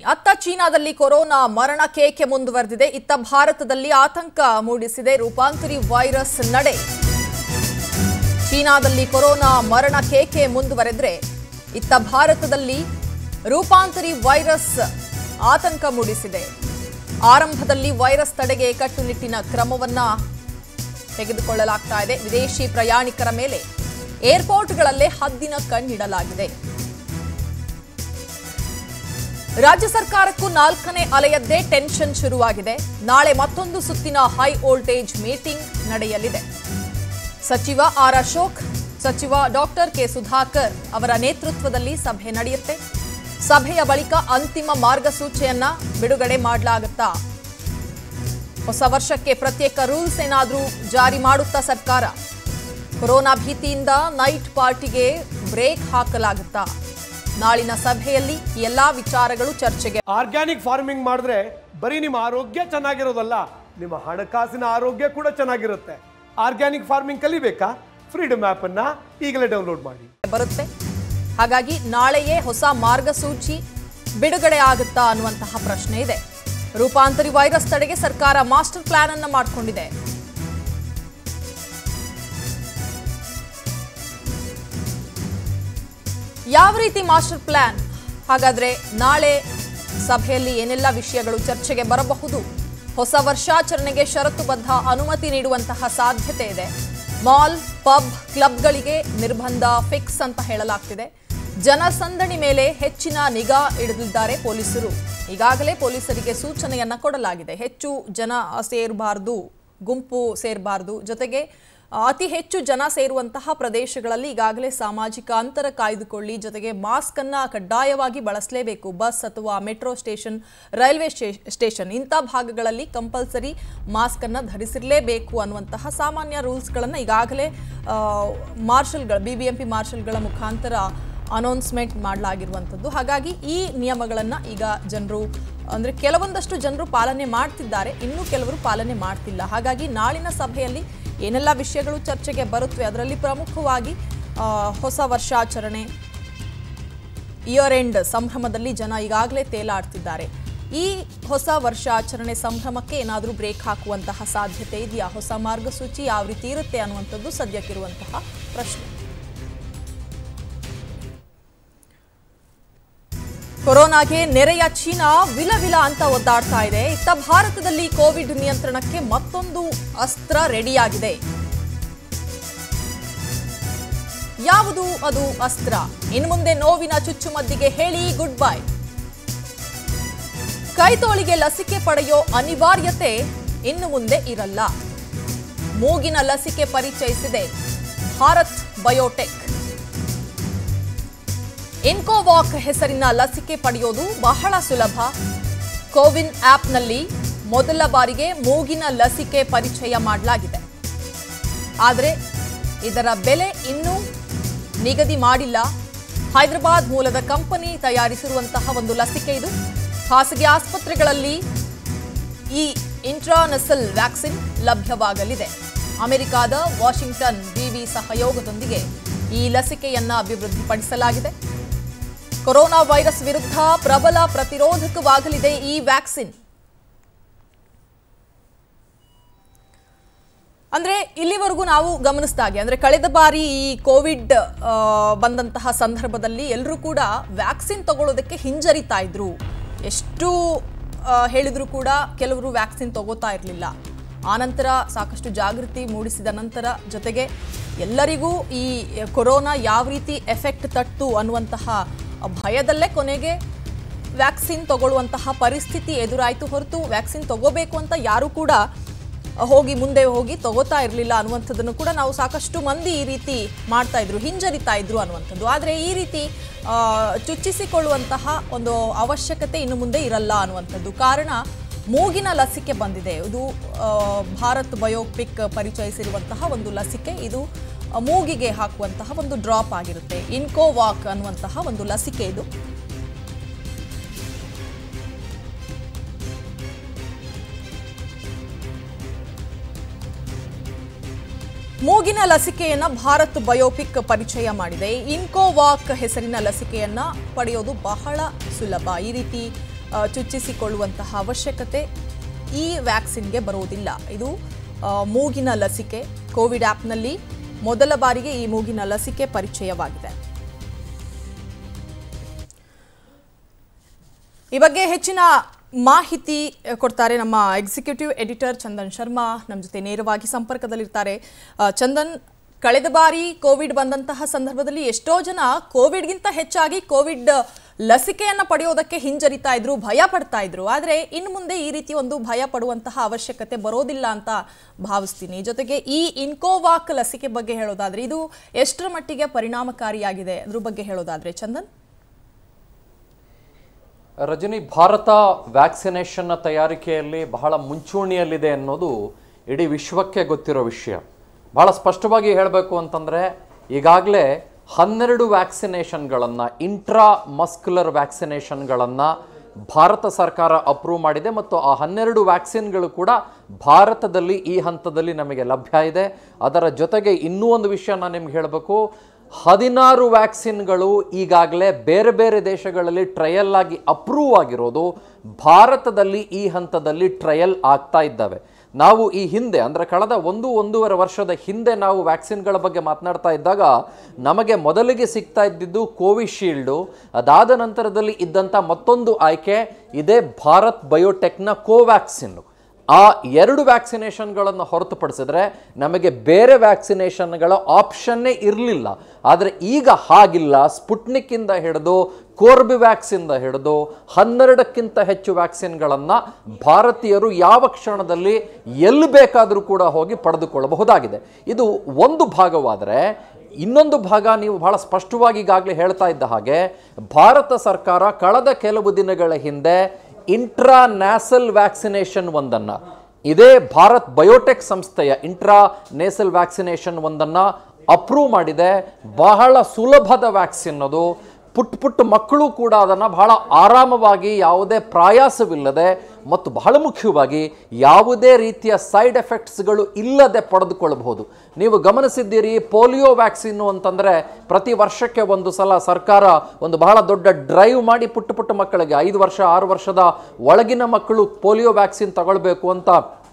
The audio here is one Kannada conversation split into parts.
ಅತ್ತ ಚೀನಾದಲ್ಲಿ ಕೊರೋನಾ ಮರಣ ಕೇಕೆ ಮುಂದುವರೆದಿದೆ ಇತ್ತ ಭಾರತದಲ್ಲಿ ಆತಂಕ ಮೂಡಿಸಿದೆ ರೂಪಾಂತರಿ ವೈರಸ್ ನಡೆ ಚೀನಾದಲ್ಲಿ ಕೊರೋನಾ ಮರಣ ಕೇಕೆ ಮುಂದುವರೆದ್ರೆ ಇತ್ತ ಭಾರತದಲ್ಲಿ ರೂಪಾಂತರಿ ವೈರಸ್ ಆತಂಕ ಮೂಡಿಸಿದೆ ಆರಂಭದಲ್ಲಿ ವೈರಸ್ ತಡೆಗೆ ಕಟ್ಟುನಿಟ್ಟಿನ ಕ್ರಮವನ್ನ ತೆಗೆದುಕೊಳ್ಳಲಾಗ್ತಾ ಇದೆ ವಿದೇಶಿ ಪ್ರಯಾಣಿಕರ ಮೇಲೆ ಏರ್ಪೋರ್ಟ್ಗಳಲ್ಲೇ ಹದ್ದಿನ ಕಣ್ಣಿಡಲಾಗಿದೆ ರಾಜ್ಯ ಸರ್ಕಾರಕ್ಕೂ ನಾಲ್ಕನೇ ಅಲೆಯದ್ದೇ ಟೆನ್ಷನ್ ಶುರುವಾಗಿದೆ ನಾಳೆ ಮತ್ತೊಂದು ಸುತ್ತಿನ ಹೈ ವೋಲ್ಟೇಜ್ ಮೀಟಿಂಗ್ ನಡೆಯಲಿದೆ ಸಚಿವ ಆರ್ ಅಶೋಕ್ ಸಚಿವ ಡಾಕ್ಟರ್ ಕೆ ಸುಧಾಕರ್ ಅವರ ನೇತೃತ್ವದಲ್ಲಿ ಸಭೆ ನಡೆಯುತ್ತೆ ಸಭೆಯ ಬಳಿಕ ಅಂತಿಮ ಮಾರ್ಗಸೂಚಿಯನ್ನ ಬಿಡುಗಡೆ ಮಾಡಲಾಗುತ್ತಾ ಹೊಸ ವರ್ಷಕ್ಕೆ ಪ್ರತ್ಯೇಕ ರೂಲ್ಸ್ ಏನಾದರೂ ಜಾರಿ ಮಾಡುತ್ತಾ ಸರ್ಕಾರ ಕೊರೋನಾ ಭೀತಿಯಿಂದ ನೈಟ್ ಪಾರ್ಟಿಗೆ ಬ್ರೇಕ್ ಹಾಕಲಾಗುತ್ತಾ ನಾಳಿನ ಸಭೆಯಲ್ಲಿ ಎಲ್ಲಾ ವಿಚಾರಗಳು ಚರ್ಚೆಗೆ ಆರ್ಗ್ಯಾನಿಕ್ ಫಾರ್ಮಿಂಗ್ ಮಾಡಿದ್ರೆ ಬರೀ ನಿಮ್ಮ ಆರೋಗ್ಯ ಚೆನ್ನಾಗಿರೋದಲ್ಲ ನಿಮ್ಮ ಹಣಕಾಸಿನ ಆರೋಗ್ಯ ಕೂಡ ಚೆನ್ನಾಗಿರುತ್ತೆ ಆರ್ಗ್ಯಾನಿಕ್ ಫಾರ್ಮಿಂಗ್ ಕಲಿಬೇಕಾ ಫ್ರೀಡಮ್ ಆ್ಯಪ್ ಅನ್ನ ಈಗಲೇ ಡೌನ್ಲೋಡ್ ಮಾಡಿ ಬರುತ್ತೆ ಹಾಗಾಗಿ ನಾಳೆಯೇ ಹೊಸ ಮಾರ್ಗಸೂಚಿ ಬಿಡುಗಡೆ ಆಗುತ್ತಾ ಅನ್ನುವಂತಹ ಪ್ರಶ್ನೆ ಇದೆ ರೂಪಾಂತರಿ ವೈರಸ್ ತಡೆಗೆ ಸರ್ಕಾರ ಮಾಸ್ಟರ್ ಪ್ಲಾನ್ ಅನ್ನ ಮಾಡಿಕೊಂಡಿದೆ ಯಾವ ರೀತಿ ಮಾಸ್ಟರ್ ಪ್ಲಾನ್ ಹಾಗಾದ್ರೆ ನಾಳೆ ಸಭೆಯಲ್ಲಿ ಏನೆಲ್ಲ ವಿಷಯಗಳು ಚರ್ಚೆಗೆ ಬರಬಹುದು ಹೊಸ ವರ್ಷಾಚರಣೆಗೆ ಷರತ್ತುಬದ್ಧ ಅನುಮತಿ ನೀಡುವಂತಹ ಸಾಧ್ಯತೆ ಇದೆ ಮಾಲ್ ಪಬ್ ಕ್ಲಬ್ಗಳಿಗೆ ನಿರ್ಬಂಧ ಫಿಕ್ಸ್ ಅಂತ ಹೇಳಲಾಗ್ತಿದೆ ಜನಸಂದಣಿ ಮೇಲೆ ಹೆಚ್ಚಿನ ನಿಗಾ ಇಡಲಿದ್ದಾರೆ ಪೊಲೀಸರು ಈಗಾಗಲೇ ಪೊಲೀಸರಿಗೆ ಸೂಚನೆಯನ್ನ ಕೊಡಲಾಗಿದೆ ಹೆಚ್ಚು ಜನ ಸೇರಬಾರ್ದು ಗುಂಪು ಸೇರಬಾರ್ದು ಜೊತೆಗೆ ಆ, ಅತಿ ಹೆಚ್ಚು ಜನ ಸೇರುವಂತಹ ಪ್ರದೇಶಗಳಲ್ಲಿ ಈಗಾಗಲೇ ಸಾಮಾಜಿಕ ಅಂತರ ಕಾಯ್ದುಕೊಳ್ಳಿ ಜೊತೆಗೆ ಮಾಸ್ಕ್ ಅನ್ನ ಕಡ್ಡಾಯವಾಗಿ ಬಳಸಲೇಬೇಕು ಬಸ್ ಅಥವಾ metro station railway stay- station ಇಂಥ ಭಾಗಗಳಲ್ಲಿ ಕಂಪಲ್ಸರಿ ಮಾಸ್ಕ್ ಅನ್ನ ಧರಿಸಿರಲೇಬೇಕು ಅನ್ನುವಂತಹ ಸಾಮಾನ್ಯ ರೂಲ್ಸ್ಗಳನ್ನು ಈಗಾಗಲೇ ಆ, ಮಾರ್ಷಲ್ಗಳ ಬಿ ಬಿ ಎಂ ಪಿ ಮಾರ್ಷಲ್ಗಳ ಮುಖಾಂತರ ಅನೌನ್ಸ್ಮೆಂಟ್ ಮಾಡಲಾಗಿರುವಂಥದ್ದು ಹಾಗಾಗಿ ಈ ನಿಯಮಗಳನ್ನು ಈಗ ಜನರು ಅಂದರೆ ಕೆಲವೊಂದಷ್ಟು ಜನರು ಪಾಲನೆ ಮಾಡ್ತಿದ್ದಾರೆ ಇನ್ನು ಕೆಲವರು ಪಾಲನೆ ಮಾಡ್ತಿಲ್ಲ ಹಾಗಾಗಿ ನಾಳಿನ ಸಭೆಯಲ್ಲಿ ಏನೆಲ್ಲ ವಿಷಯಗಳು ಚರ್ಚೆಗೆ ಬರುತ್ತವೆ ಅದರಲ್ಲಿ ಪ್ರಮುಖವಾಗಿ ಆ, ಹೊಸ ವರ್ಷಾಚರಣೆ ಇಯರ್ ಎಂಡ್ ಸಂಭ್ರಮದಲ್ಲಿ ಜನ ಈಗಾಗಲೇ ತೇಲಾಡ್ತಿದ್ದಾರೆ ಈ ಹೊಸ ವರ್ಷಾಚರಣೆ ಸಂಭ್ರಮಕ್ಕೆ ಏನಾದರೂ ಬ್ರೇಕ್ ಹಾಕುವಂತಹ ಸಾಧ್ಯತೆ ಇದೆಯಾ ಹೊಸ ಮಾರ್ಗಸೂಚಿ ಯಾವ ರೀತಿ ಇರುತ್ತೆ ಅನ್ನುವಂಥದ್ದು ಸದ್ಯಕ್ಕಿರುವಂತಹ ಪ್ರಶ್ನೆ ಕೊರೋನಾಗೆ ನೆರೆಯ ಚೀನಾ ವಿಲವಿಲ ಅಂತ ಒದ್ದಾಡ್ತಾ ಇದೆ ಇತ್ತ ಭಾರತದಲ್ಲಿ ಕೋವಿಡ್ ನಿಯಂತ್ರಣಕ್ಕೆ ಮತ್ತೊಂದು ಅಸ್ತ್ರ ರೆಡಿಯಾಗಿದೆ ಯಾವುದು ಅದು ಅಸ್ತ್ರ ಇನ್ನು ಮುಂದೆ ನೋವಿನ ಚುಚ್ಚುಮದ್ದಿಗೆ ಹೇಳಿ ಗುಡ್ ಬೈ ಕೈತೋಳಿಗೆ ಲಸಿಕೆ ಪಡೆಯೋ ಅನಿವಾರ್ಯತೆ ಇನ್ನು ಮುಂದೆ ಇರಲ್ಲ ಮೂಗಿನ ಲಸಿಕೆ ಪರಿಚಯಿಸಿದೆ ಭಾರತ್ ಬಯೋಟೆಕ್ ಇನ್ಕೋವಾಕ್ ಹೆಸರಿನ ಲಸಿಕೆ ಪಡೆಯೋದು ಬಹಳ ಸುಲಭ ಕೋವಿನ್ ಆಪ್ನಲ್ಲಿ ಮೊದಲ ಬಾರಿಗೆ ಮೂಗಿನ ಲಸಿಕೆ ಪರಿಚಯ ಮಾಡಲಾಗಿದೆ ಆದರೆ ಇದರ ಬೆಲೆ ಇನ್ನೂ ನಿಗದಿ ಮಾಡಿಲ್ಲ ಹೈದರಾಬಾದ್ ಮೂಲದ ಕಂಪನಿ ತಯಾರಿಸಿರುವಂತಹ ಒಂದು ಲಸಿಕೆ ಇದು ಖಾಸಗಿ ಆಸ್ಪತ್ರೆಗಳಲ್ಲಿ ಈ ಇಂಟ್ರಾನಸಲ್ ವ್ಯಾಕ್ಸಿನ್ ಲಭ್ಯವಾಗಲಿದೆ ಅಮೆರಿಕಾದ ವಾಷಿಂಗ್ಟನ್ ವಿವಿ ಸಹಯೋಗದೊಂದಿಗೆ ಈ ಲಸಿಕೆಯನ್ನ ಅಭಿವೃದ್ಧಿಪಡಿಸಲಾಗಿದೆ ಕೊರೋನಾ ವೈರಸ್ ವಿರುದ್ಧ ಪ್ರಬಲ ಪ್ರತಿರೋಧಕವಾಗಲಿದೆ ಈ ವ್ಯಾಕ್ಸಿನ್ ಅಂದ್ರೆ ಇಲ್ಲಿವರೆಗೂ ನಾವು ಗಮನಿಸಿದಾಗೆ ಅಂದ್ರೆ ಕಳೆದ ಬಾರಿ ಈ ಕೋವಿಡ್ ಆ, ಬಂದಂತಹ ಸಂದರ್ಭದಲ್ಲಿ ಎಲ್ಲರೂ ಕೂಡ ವ್ಯಾಕ್ಸಿನ್ ತಗೊಳ್ಳೋದಕ್ಕೆ ಹಿಂಜರಿತಾ ಇದ್ರು ಎಷ್ಟು ಆ, ಹೇಳಿದ್ರು ಕೂಡ ಕೆಲವರು ವ್ಯಾಕ್ಸಿನ್ ತಗೋತಾ ಇರಲಿಲ್ಲ ಆನಂತರ ಸಾಕಷ್ಟು ಜಾಗೃತಿ ಮೂಡಿಸಿದ ನಂತರ ಜೊತೆಗೆ ಎಲ್ಲರಿಗೂ ಈ ಕೊರೋನಾ ಯಾವ ರೀತಿ ಎಫೆಕ್ಟ್ ತಟ್ಟು ಅನ್ನುವಂತಹ ಭಯದಲ್ಲೇ ಕೊನೆಗೆ ವ್ಯಾಕ್ಸಿನ್ ತಗೊಳ್ಳುವಂತಹ ಪರಿಸ್ಥಿತಿ ಎದುರಾಯಿತು ಹೊರತು ವ್ಯಾಕ್ಸಿನ್ ತಗೋಬೇಕು ಅಂತ ಯಾರು ಕೂಡ ಹೋಗಿ ಮುಂದೆ ಹೋಗಿ ತಗೋತಾ ಇರಲಿಲ್ಲ ಅನ್ನುವಂಥದ್ದನ್ನು ಕೂಡ ನಾವು ಸಾಕಷ್ಟು ಮಂದಿ ಈ ರೀತಿ ಮಾಡ್ತಾ ಇದ್ರು ಹಿಂಜರಿತಾ ಇದ್ರು ಅನ್ನುವಂಥದ್ದು ಆದರೆ ಈ ರೀತಿ ಆ, ಚುಚ್ಚಿಸಿಕೊಳ್ಳುವಂತಹ ಒಂದು ಅವಶ್ಯಕತೆ ಇನ್ನು ಮುಂದೆ ಇರಲ್ಲ ಅನ್ನುವಂಥದ್ದು ಕಾರಣ ಮೂಗಿನ ಲಸಿಕೆ ಬಂದಿದೆ ಇದು ಆ, ಭಾರತ್ ಬಯೋಪಿಕ್ ಪರಿಚಯಿಸಿರುವಂತಹ ಒಂದು ಲಸಿಕೆ ಇದು ಆ, ಮೂಗಿಗೆ ಹಾಕುವಂತಹ ಒಂದು ಡ್ರಾಪ್ ಆಗಿರುತ್ತೆ ಇನ್ಕೋವಾಕ್ ಅನ್ನುವಂತಹ ಒಂದು ಲಸಿಕೆ ಇದು ಮೂಗಿನ ಲಸಿಕೆಯನ್ನ ಭಾರತ್ ಬಯೋಪಿಕ್ ಪರಿಚಯ ಮಾಡಿದೆ ಇನ್ಕೋವಾಕ್ ಹೆಸರಿನ ಲಸಿಕೆಯನ್ನ ಪಡೆಯೋದು ಬಹಳ ಸುಲಭ ಈ ರೀತಿ ಆ, ಚುಚ್ಚಿಸಿಕೊಳ್ಳುವಂತಹ ಅವಶ್ಯಕತೆ ಈ ವ್ಯಾಕ್ಸಿನ್ಗೆ ಬರುವುದಿಲ್ಲ ಇದು ಆ, ಮೂಗಿನ ಲಸಿಕೆ ಕೋವಿಡ್ ಆ್ಯಪ್ನಲ್ಲಿ ಮೊದಲ ಬಾರಿಗೆ ಈ ಮೂಗಿನ ಲಸಿಕೆ ಪರಿಚಯವಾಗಿದೆ ಈ ಬಗ್ಗೆ ಹೆಚ್ಚಿನ ಮಾಹಿತಿ ಅಹ್, ಕೊಡ್ತಾರೆ ನಮ್ಮ ಎಕ್ಸಿಕ್ಯೂಟಿವ್ ಎಡಿಟರ್ ಚಂದನ್ ಶರ್ಮಾ ನಮ್ಮ ಜೊತೆ ನೇರವಾಗಿ ಸಂಪರ್ಕದಲ್ಲಿರ್ತಾರೆ ಅಹ್, ಚಂದನ್ ಕಳೆದ ಬಾರಿ ಕೋವಿಡ್ ಬಂದಂತಹ ಸಂದರ್ಭದಲ್ಲಿ ಎಷ್ಟೋ ಜನ ಕೋವಿಡ್ಗಿಂತ ಹೆಚ್ಚಾಗಿ ಕೋವಿಡ್ ಲಸಿಕೆಯನ್ನು ಪಡೆಯೋದಕ್ಕೆ ಹಿಂಜರಿತಾ ಇದ್ರು ಭಯ ಪಡ್ತಾ ಇದ್ರು ಆದರೆ ಇನ್ನು ಮುಂದೆ ಈ ರೀತಿ ಒಂದು ಭಯ ಪಡುವಂತಹ ಅವಶ್ಯಕತೆ ಬರೋದಿಲ್ಲ ಅಂತ ಭಾವಿಸ್ತೀನಿ ಜೊತೆಗೆ ಈ ಇನ್ಕೋವಾಕ್ ಲಸಿಕೆ ಬಗ್ಗೆ ಹೇಳೋದಾದ್ರೆ ಇದು ಎಷ್ಟರ ಮಟ್ಟಿಗೆ ಪರಿಣಾಮಕಾರಿಯಾಗಿದೆ ಅದ್ರ ಬಗ್ಗೆ ಹೇಳೋದಾದ್ರೆ ಚಂದನ್ ರಜನಿ ಭಾರತ ವ್ಯಾಕ್ಸಿನೇಷನ್ನ ತಯಾರಿಕೆಯಲ್ಲಿ ಬಹಳ ಮುಂಚೂಣಿಯಲ್ಲಿದೆ ಅನ್ನೋದು ಇಡೀ ವಿಶ್ವಕ್ಕೆ ಗೊತ್ತಿರೋ ವಿಷಯ ಬಹಳ ಸ್ಪಷ್ಟವಾಗಿ ಹೇಳಬೇಕು ಅಂತಂದರೆ ಈಗಾಗಲೇ ಹನ್ನೆರಡು ವ್ಯಾಕ್ಸಿನೇಷನ್ಗಳನ್ನು ಇಂಟ್ರಾ ಮಸ್ಕ್ಯುಲರ್ ವ್ಯಾಕ್ಸಿನೇಷನ್ಗಳನ್ನು ಭಾರತ ಸರ್ಕಾರ ಅಪ್ರೂವ್ ಮಾಡಿದೆ ಮತ್ತು ಆ ಹನ್ನೆರಡು ವ್ಯಾಕ್ಸಿನ್ಗಳು ಕೂಡ ಭಾರತದಲ್ಲಿ ಈ ಹಂತದಲ್ಲಿ ನಮಗೆ ಲಭ್ಯ ಇದೆ ಅದರ ಜೊತೆಗೆ ಇನ್ನೂ ಒಂದು ವಿಷಯ ನಾನು ನಿಮ್ಗೆ ಹೇಳಬೇಕು ಹದಿನಾರು ವ್ಯಾಕ್ಸಿನ್ಗಳು ಈಗಾಗಲೇ ಬೇರೆ ಬೇರೆ ದೇಶಗಳಲ್ಲಿ ಟ್ರಯಲ್ ಆಗಿ ಅಪ್ರೂವ್ ಆಗಿರೋದು ಭಾರತದಲ್ಲಿ ಈ ಹಂತದಲ್ಲಿ ಟ್ರಯಲ್ ಆಗ್ತಾ ಇದ್ದಾವೆ ನಾವು ಈ ಹಿಂದೆ ಅಂದರೆ ಕಳೆದ ಒಂದು ಒಂದೂವರೆ ವರ್ಷದ ಹಿಂದೆ ನಾವು ವ್ಯಾಕ್ಸಿನ್ಗಳ ಬಗ್ಗೆ ಮಾತನಾಡ್ತಾ ಇದ್ದಾಗ ನಮಗೆ ಮೊದಲಿಗೆ ಸಿಗ್ತಾ ಇದ್ದಿದ್ದು ಕೋವಿಶೀಲ್ಡು ಅದಾದ ನಂತರದಲ್ಲಿ ಇದ್ದಂಥ ಮತ್ತೊಂದು ಆಯ್ಕೆ ಇದೇ ಭಾರತ್ ಬಯೋಟೆಕ್ನ ಕೋವ್ಯಾಕ್ಸಿನ್ ಆ ಎರಡು ವ್ಯಾಕ್ಸಿನೇಷನ್ಗಳನ್ನು ಹೊರತುಪಡಿಸಿದ್ರೆ ನಮಗೆ ಬೇರೆ ವ್ಯಾಕ್ಸಿನೇಷನ್ಗಳ ಆಪ್ಷನ್ನೇ ಇರಲಿಲ್ಲ ಆದರೆ ಈಗ ಹಾಗಿಲ್ಲ ಸ್ಪುಟ್ನಿಕ್ಕಿಂದ ಹಿಡಿದು ಕೋರ್ಬಿವ್ಯಾಕ್ಸಿಂದ ಹಿಡಿದು ಹನ್ನೆರಡಕ್ಕಿಂತ ಹೆಚ್ಚು ವ್ಯಾಕ್ಸಿನ್ಗಳನ್ನು ಭಾರತೀಯರು ಯಾವ ಕ್ಷಣದಲ್ಲಿ ಎಲ್ಲಿ ಬೇಕಾದರೂ ಕೂಡ ಹೋಗಿ ಪಡೆದುಕೊಳ್ಳಬಹುದಾಗಿದೆ ಇದು ಒಂದು ಭಾಗವಾದರೆ ಇನ್ನೊಂದು ಭಾಗ ನೀವು ಬಹಳ ಸ್ಪಷ್ಟವಾಗಿ ಈಗಾಗಲೇ ಹೇಳ್ತಾ ಇದ್ದ ಹಾಗೆ ಭಾರತ ಸರ್ಕಾರ ಕಳೆದ ಕೆಲವು ದಿನಗಳ ಹಿಂದೆ ಇಂಟ್ರಾ ನ್ಯಾಸಲ್ ವ್ಯಾಕ್ಸಿನೇಷನ್ ಒಂದನ್ನು ಇದೇ ಭಾರತ್ ಬಯೋಟೆಕ್ ಸಂಸ್ಥೆಯ ಇಂಟ್ರಾ ನೇಸಲ್ ವ್ಯಾಕ್ಸಿನೇಷನ್ ಒಂದನ್ನು ಅಪ್ರೂವ್ ಮಾಡಿದೆ ಬಹಳ ಸುಲಭದ ವ್ಯಾಕ್ಸಿನ್ ಅದು ಪುಟ್ಟ ಪುಟ್ಟ ಮಕ್ಕಳು ಕೂಡ ಅದನ್ನು ಬಹಳ ಆರಾಮವಾಗಿ ಯಾವುದೇ ಪ್ರಯಾಸವಿಲ್ಲದೆ ಮತ್ತು ಬಹಳ ಮುಖ್ಯವಾಗಿ ಯಾವುದೇ ರೀತಿಯ ಸೈಡ್ ಎಫೆಕ್ಟ್ಸ್ಗಳು ಇಲ್ಲದೆ ಪಡೆದುಕೊಳ್ಳಬಹುದು ನೀವು ಗಮನಿಸಿದ್ದೀರಿ ಪೋಲಿಯೋ ವ್ಯಾಕ್ಸಿನ್ನು ಅಂತಂದರೆ ಪ್ರತಿ ವರ್ಷಕ್ಕೆ ಒಂದು ಸಲ ಸರ್ಕಾರ ಒಂದು ಬಹಳ ದೊಡ್ಡ ಡ್ರೈವ್ ಮಾಡಿ ಪುಟ್ಟ ಪುಟ್ಟ ಮಕ್ಕಳಿಗೆ ಐದು ವರ್ಷ ಆರು ವರ್ಷದ ಒಳಗಿನ ಮಕ್ಕಳು ಪೋಲಿಯೋ ವ್ಯಾಕ್ಸಿನ್ ತಗೊಳ್ಬೇಕು ಅಂತ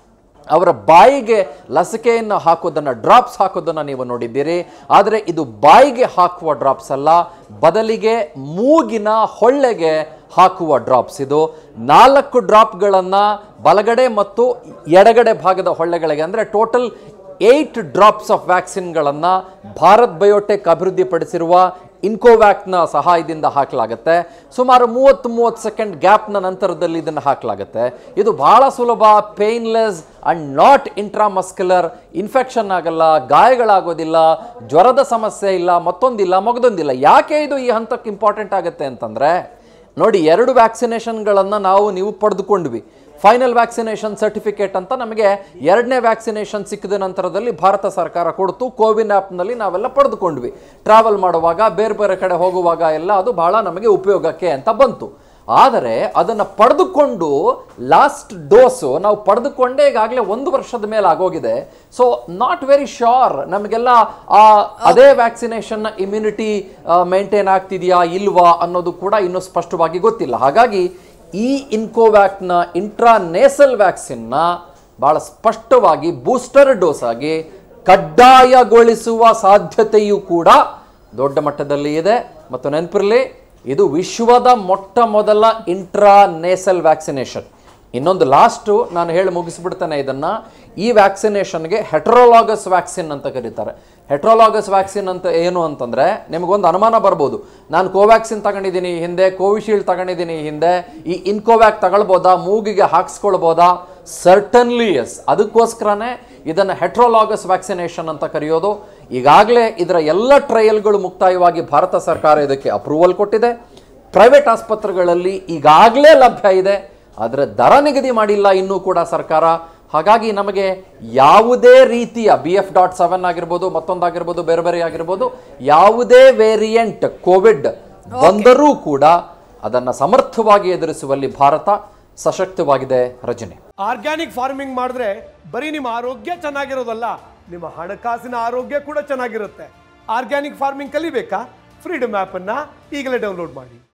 ಅವರ ಬಾಯಿಗೆ ಲಸಿಕೆಯನ್ನು ಹಾಕೋದನ್ನು ಡ್ರಾಪ್ಸ್ ಹಾಕೋದನ್ನು ನೀವು ನೋಡಿದ್ದೀರಿ ಆದರೆ ಇದು ಬಾಯಿಗೆ ಹಾಕುವ ಡ್ರಾಪ್ಸ್ ಅಲ್ಲ ಬದಲಿಗೆ ಮೂಗಿನ ಹೊಳ್ಳೆಗೆ ಹಾಕುವ ಡ್ರಾಪ್ಸ್ ಇದು ನಾಲ್ಕು ಡ್ರಾಪ್ಗಳನ್ನು ಬಲಗಡೆ ಮತ್ತು ಎಡಗಡೆ ಭಾಗದ ಹೊಳ್ಳೆಗಳಿಗೆ ಅಂದರೆ ಟೋಟಲ್ ಏಯ್ಟ್ ಡ್ರಾಪ್ಸ್ ಆಫ್ ವ್ಯಾಕ್ಸಿನ್ಗಳನ್ನು ಭಾರತ್ ಬಯೋಟೆಕ್ ಅಭಿವೃದ್ಧಿಪಡಿಸಿರುವ ಇನ್ಕೋವ್ಯಾಕ್ನ ಸಹಾಯದಿಂದ ಹಾಕಲಾಗುತ್ತೆ ಸುಮಾರು ಮೂವತ್ತು ಮೂವತ್ತು ಸೆಕೆಂಡ್ ಗ್ಯಾಪ್ನ ನಂತರದಲ್ಲಿ ಇದನ್ನು ಹಾಕಲಾಗುತ್ತೆ ಇದು ಬಹಳ ಸುಲಭ painless and not intramuscular infection ಆಗಲ್ಲ ಗಾಯಗಳಾಗೋದಿಲ್ಲ ಜ್ವರದ ಸಮಸ್ಯೆ ಇಲ್ಲ ಮತ್ತೊಂದಿಲ್ಲ ಮಗದೊಂದಿಲ್ಲ ಯಾಕೆ ಇದು ಈ ಹಂತಕ್ಕೆ ಇಂಪಾರ್ಟೆಂಟ್ ಆಗುತ್ತೆ ಅಂತಂದರೆ ನೋಡಿ ಎರಡು ವ್ಯಾಕ್ಸಿನೇಷನ್ಗಳನ್ನು ನಾವು ನೀವು ಪಡೆದುಕೊಂಡ್ವಿ ಫೈನಲ್ ವ್ಯಾಕ್ಸಿನೇಷನ್ ಸರ್ಟಿಫಿಕೇಟ್ ಅಂತ ನಮಗೆ ಎರಡನೇ ವ್ಯಾಕ್ಸಿನೇಷನ್ ಸಿಕ್ಕಿದ ನಂತರದಲ್ಲಿ ಭಾರತ ಸರ್ಕಾರ ಕೊಡ್ತು ಕೋವಿನ್ ಆ್ಯಪ್ನಲ್ಲಿ ನಾವೆಲ್ಲ ಪಡೆದುಕೊಂಡ್ವಿ ಟ್ರಾವೆಲ್ ಮಾಡುವಾಗ ಬೇರೆ ಬೇರೆ ಕಡೆ ಹೋಗುವಾಗ ಎಲ್ಲ ಅದು ಬಹಳ ನಮಗೆ ಉಪಯೋಗಕ್ಕೆ ಅಂತ ಬಂತು ಆದರೆ ಅದನ್ನು ಪಡೆದುಕೊಂಡು ಲಾಸ್ಟ್ ಡೋಸು ನಾವು ಪಡೆದುಕೊಂಡೇ ಈಗಾಗಲೇ ಒಂದು ವರ್ಷದ ಮೇಲೆ ಆಗೋಗಿದೆ ಸೊ ನಾಟ್ ವೆರಿ ಶೋರ್ ನಮಗೆಲ್ಲ ಆ ಅದೇ ವ್ಯಾಕ್ಸಿನೇಷನ್ನ ಇಮ್ಯುನಿಟಿ ಮೇಂಟೈನ್ ಆಗ್ತಿದೆಯಾ ಇಲ್ವಾ ಅನ್ನೋದು ಕೂಡ ಇನ್ನೂ ಸ್ಪಷ್ಟವಾಗಿ ಗೊತ್ತಿಲ್ಲ ಹಾಗಾಗಿ ಈ ಇನ್ಕೋವ್ಯಾಕ್ನ ಇಂಟ್ರಾನೇಸಲ್ ವ್ಯಾಕ್ಸಿನ್ನ ಬಹಳ ಸ್ಪಷ್ಟವಾಗಿ ಬೂಸ್ಟರ್ ಡೋಸ್ ಆಗಿ ಕಡ್ಡಾಯಗೊಳಿಸುವ ಸಾಧ್ಯತೆಯೂ ಕೂಡ ದೊಡ್ಡ ಮಟ್ಟದಲ್ಲಿ ಇದೆ ಮತ್ತು ನೆನಪಿರಲಿ ಇದು ವಿಶ್ವದ ಮೊಟ್ಟ ಮೊದಲ ಇಂಟ್ರಾನೇಸಲ್ ವ್ಯಾಕ್ಸಿನೇಷನ್ ಇನ್ನೊಂದು ಲಾಸ್ಟು ನಾನು ಹೇಳಿ ಮುಗಿಸ್ಬಿಡ್ತೇನೆ ಇದನ್ನು ಈ ವ್ಯಾಕ್ಸಿನೇಷನ್ಗೆ ಹೆಟ್ರೋಲಾಗಸ್ ವ್ಯಾಕ್ಸಿನ್ ಅಂತ ಕರೀತಾರೆ ಹೆಟ್ರೋಲಾಗಸ್ ವ್ಯಾಕ್ಸಿನ್ ಅಂತ ಏನು ಅಂತಂದರೆ ನಿಮಗೊಂದು ಅನುಮಾನ ಬರ್ಬೋದು ನಾನು ಕೋವ್ಯಾಕ್ಸಿನ್ ತಗೊಂಡಿದ್ದೀನಿ ಈ ಹಿಂದೆ ಕೋವಿಶೀಲ್ಡ್ ತಗೊಂಡಿದ್ದೀನಿ ಈ ಹಿಂದೆ ಈ ಇನ್ಕೋವ್ಯಾಕ್ ತಗೊಳ್ಬೋದಾ ಮೂಗಿಗೆ ಹಾಕ್ಸ್ಕೊಳ್ಬೋದಾ ಸರ್ಟನ್ಲಿ ಎಸ್ ಅದಕ್ಕೋಸ್ಕರನೇ ಇದನ್ನು ಹೆಟ್ರೋಲಾಗಸ್ ವ್ಯಾಕ್ಸಿನೇಷನ್ ಅಂತ ಕರೆಯೋದು ಈಗಾಗಲೇ ಇದರ ಎಲ್ಲ ಟ್ರಯಲ್ಗಳು ಮುಕ್ತಾಯವಾಗಿ ಭಾರತ ಸರ್ಕಾರ ಇದಕ್ಕೆ ಅಪ್ರೂವಲ್ ಕೊಟ್ಟಿದೆ ಪ್ರೈವೇಟ್ ಆಸ್ಪತ್ರೆಗಳಲ್ಲಿ ಈಗಾಗಲೇ ಲಭ್ಯ ಇದೆ ಆದರೆ ದರ ನಿಗದಿ ಮಾಡಿಲ್ಲ ಇನ್ನೂ ಕೂಡ ಸರ್ಕಾರ ಹಾಗಾಗಿ ನಮಗೆ ಯಾವುದೇ ರೀತಿಯ ಬಿ ಎಫ್ ಡಾಟ್ ಸೆವೆನ್ ಆಗಿರ್ಬೋದು ಮತ್ತೊಂದಾಗಿರ್ಬೋದು ಬೇರೆ ಬೇರೆ ಆಗಿರ್ಬೋದು ಯಾವುದೇ ವೇರಿಯಂಟ್ ಕೋವಿಡ್ ಬಂದರೂ ಕೂಡ ಅದನ್ನು ಸಮರ್ಥವಾಗಿ ಎದುರಿಸುವಲ್ಲಿ ಭಾರತ ಸಶಕ್ತವಾಗಿದೆ ರಜನಿ ಆರ್ಗ್ಯಾನಿಕ್ ಫಾರ್ಮಿಂಗ್ ಮಾಡಿದ್ರೆ ಬರೀ ನಿಮ್ಮ ಆರೋಗ್ಯ ಚೆನ್ನಾಗಿರೋದಲ್ಲ ನಿಮ್ಮ ಹಣಕಾಸಿನ ಆರೋಗ್ಯ ಕೂಡ ಚೆನ್ನಾಗಿರುತ್ತೆ ಆರ್ಗ್ಯಾನಿಕ್ ಫಾರ್ಮಿಂಗ್ ಕಲಿಬೇಕಾ ಫ್ರೀಡಮ್ ಆ್ಯಪನ್ನು ಈಗಲೇ ಡೌನ್ಲೋಡ್ ಮಾಡಿ